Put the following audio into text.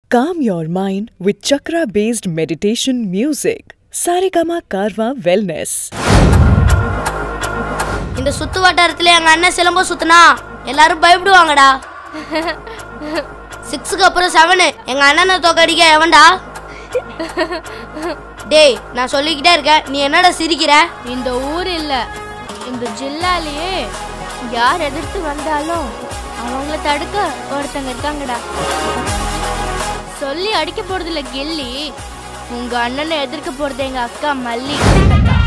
Calm your mind with chakra based meditation music. Saregama Karwa Wellness. இந்த சுத்து வட்டாரத்துல எங்க அண்ணன் சிலம்பம் சுத்துனா எல்லாரும் பயப்படுவாங்கடா சிக்ஸுக்கு அப்புறம் செவனு எங்க அண்ணனை தோக்கடிக்க எவன்டா டேய் நான் சொல்லிக்கிட்டே இருக்கேன் நீ என்னடா சிரிக்கிற இந்த ஊர் இல்ல இந்த ஜில்லாலேயே யார் எதிர்த்து வந்தாலும் அவங்கள தடுக்க ஒருத்தங்க இருக்காங்கடா சொல்லி அடிக்க போறது இல்ல கில்லி உங்க அண்ணனை எதிர்க்க போறது எங்க அக்கா மல்லி